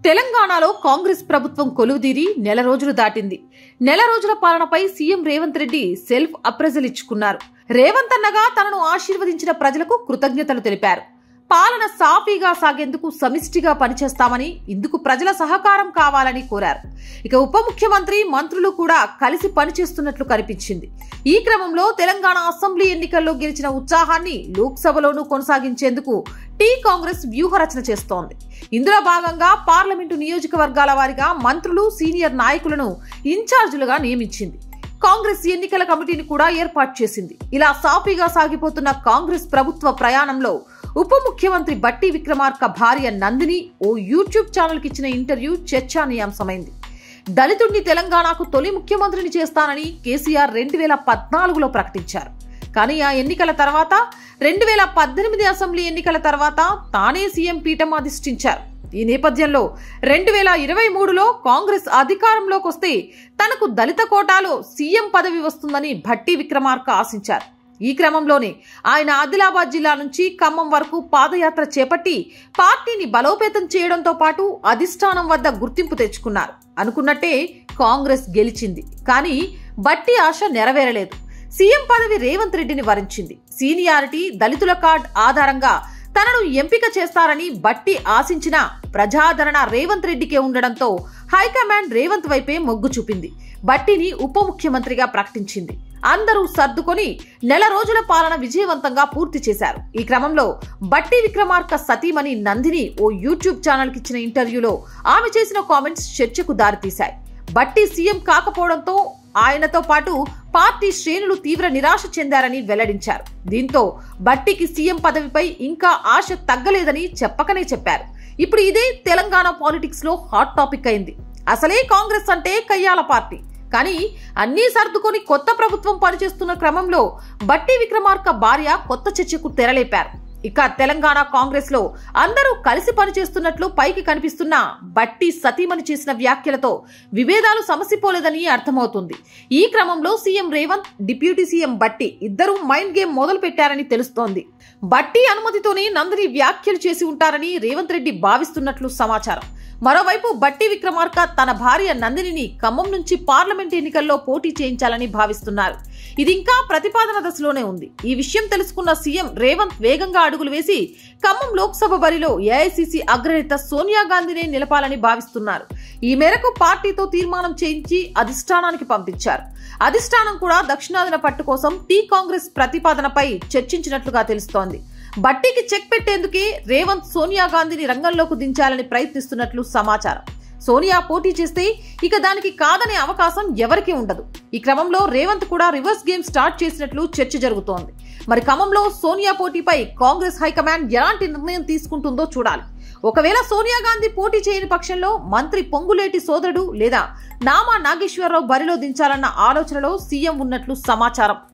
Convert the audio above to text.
తెలంగాణలో కాంగ్రెస్ ప్రభుత్వం కొలువుదీరి నెల రోజులు దాటింది నెల రోజుల పాలనపై CM Revanth Reddy self appraisal ఇచ్చుకున్నారు రేవంత్ అన్నగా తనను ఆశీర్వదించిన ప్రజలకు కృతజ్ఞతలు తెలిపారు పాలన సాఫీగా సాగేందుకు సమిష్టిగా పనిచేస్తామని ఇందుకు ప్రజల సహకారం కావాలని కోరారు ఇక ఉప ముఖ్యమంత్రి మంత్రులు కూడా కలిసి పనిచేస్తున్నట్లు కనిపించింది ఈ క్రమంలో తెలంగాణ అసెంబ్లీ ఎన్నికల్లో గెలిచిన ఉత్సాహాన్ని లోక్సభలోనూ కొనసాగించేందుకు టీ కాంగ్రెస్ వ్యూహరచన చేస్తోంది ఇందులో భాగంగా పార్లమెంటు నియోజకవర్గాల వారీగా మంత్రులు సీనియర్ నాయకులను ఇన్ఛార్జీలుగా నియమించింది కాంగ్రెస్ ఎన్నికల కమిటీని కూడా ఏర్పాటు చేసింది ఇలా సాఫీగా సాగిపోతున్న కాంగ్రెస్ ప్రభుత్వ ప్రయాణంలో ఉప ముఖ్యమంత్రి బట్టి విక్రమార్క భార్య నందిని ఓ యూట్యూబ్ ఛానల్కి ఇచ్చిన ఇంటర్వ్యూ చర్చానీయాంశమైంది దళితుడిని తెలంగాణకు తొలి ముఖ్యమంత్రిని చేస్తానని కేసీఆర్ రెండు వేల పద్నాలుగులో ప్రకటించారు కానీ ఆ ఎన్నికల తర్వాత రెండు వేల పద్దెనిమిది అసెంబ్లీ ఎన్నికల తర్వాత తానే సీఎం పీఠం అధిష్ఠించారు ఈ నేపథ్యంలో రెండు వేల ఇరవై మూడులో కాంగ్రెస్ అధికారంలోకి వస్తే తనకు దళిత కోటాలో సీఎం పదవి వస్తుందని భట్టి విక్రమార్క ఆశించారు ఈ క్రమంలోనే ఆయన ఆదిలాబాద్ జిల్లా నుంచి ఖమ్మం వరకు పాదయాత్ర చేపట్టి పార్టీని బలోపేతం చేయడంతో పాటు అధిష్టానం వద్ద గుర్తింపు తెచ్చుకున్నారు అనుకున్నట్టే కాంగ్రెస్ గెలిచింది కానీ బట్టి ఆశ నెరవేరలేదు సీఎం పదవి రేవంత్ రెడ్డిని వరించింది సీనియారిటీ దళితుల కార్డ్ ఆధారంగా తనను ఎంపిక చేస్తారని బట్టి ఆశించిన ప్రజాదరణ రేవంత్ రెడ్డికే ఉండడంతో హైకమాండ్ రేవంత్ వైపే మొగ్గు చూపింది బట్టిని ఉప ముఖ్యమంత్రిగా ప్రకటించింది అందరూ సర్దుకొని నెల రోజుల పాలన విజయవంతంగా పూర్తి చేశారు ఈ క్రమంలో బట్టి విక్రమార్క సతీమణి నందిని ఓ యూట్యూబ్ ఛానల్కి ఇచ్చిన ఇంటర్వ్యూలో ఆమె చేసిన కామెంట్స్ చర్చకు దారితీశాయి బట్టి సీఎం కాకపోవడంతో ఆయనతో పాటు పార్టీ శ్రేణులు తీవ్ర నిరాశ చెందారని వెల్లడించారు దీంతో బట్టికి సీఎం పదవిపై ఇంకా ఆశ తగ్గలేదని చెప్పకనే చెప్పారు ఇప్పుడు ఇదే తెలంగాణ పాలిటిక్స్ లో హాట్ టాపిక్ అయింది అసలే కాంగ్రెస్ అంటే కయ్యాల పార్టీ కానీ అన్నీ సర్దుకొని కొత్త ప్రభుత్వం పనిచేస్తున్న క్రమంలో బట్టి విక్రమార్క భార్య కొత్త చర్చకు తెరలేపారు ఇక తెలంగాణ కాంగ్రెస్ లో అందరూ కలిసి పనిచేస్తున్నట్లు పైకి కనిపిస్తున్న బట్టి సతీమణి చేసిన వ్యాఖ్యలతో విభేదాలు సమసిపోలేదని అర్థమవుతుంది ఈ క్రమంలో సీఎం రేవంత్ డిప్యూటీ సీఎం బట్టి ఇద్దరూ మైండ్ గేమ్ మొదలు పెట్టారని తెలుస్తోంది బట్టి అనుమతితోనే నందిని వ్యాఖ్యలు చేసి ఉంటారని రేవంత్ రెడ్డి భావిస్తున్నట్లు సమాచారం మరోవైపు బట్టి విక్రమార్క తన భార్య నందినిని ఖమ్మం నుంచి పార్లమెంట్ ఎన్నికల్లో పోటీ చేయించాలని భావిస్తున్నారు ఇది ఇంకా ప్రతిపాదన దశలోనే ఉంది ఈ విషయం తెలుసుకున్న సీఎం రేవంత్ వేగంగా అడుగులు వేసి ఖమ్మం లోక్సభ బరిలో ఏఐసిసి అగ్రనేత సోనియా గాంధీనే నిలపాలని భావిస్తున్నారు ఈ మేరకు పార్టీతో తీర్మానం చేయించి అధిష్టానానికి పంపించారు అధిష్టానం కూడా దక్షిణాదిన పట్టు కోసం టీ కాంగ్రెస్ ప్రతిపాదనపై చర్చించినట్లుగా తెలుస్తోంది బట్టీకి చెక్ పెట్టేందుకే రేవంత్ సోనియా గాంధీని రంగంలోకి దించాలని ప్రయత్నిస్తున్నట్లు సమాచారం సోనియా పోటీ చేస్తే ఇక దానికి కాదనే అవకాశం ఎవరికీ ఉండదు ఈ క్రమంలో రేవంత్ కూడా రివర్స్ గేమ్ స్టార్ట్ చేసినట్లు చర్చ జరుగుతోంది మరి ఖమ్మంలో సోనియా పోటీపై కాంగ్రెస్ హైకమాండ్ ఎలాంటి నిర్ణయం తీసుకుంటుందో చూడాలి ఒకవేళ సోనియా గాంధీ పోటీ చేయని పక్షంలో మంత్రి పొంగులేటి సోదరుడు లేదా నామా నాగేశ్వరరావు బరిలో దించాలన్న ఆలోచనలో సీఎం ఉన్నట్లు సమాచారం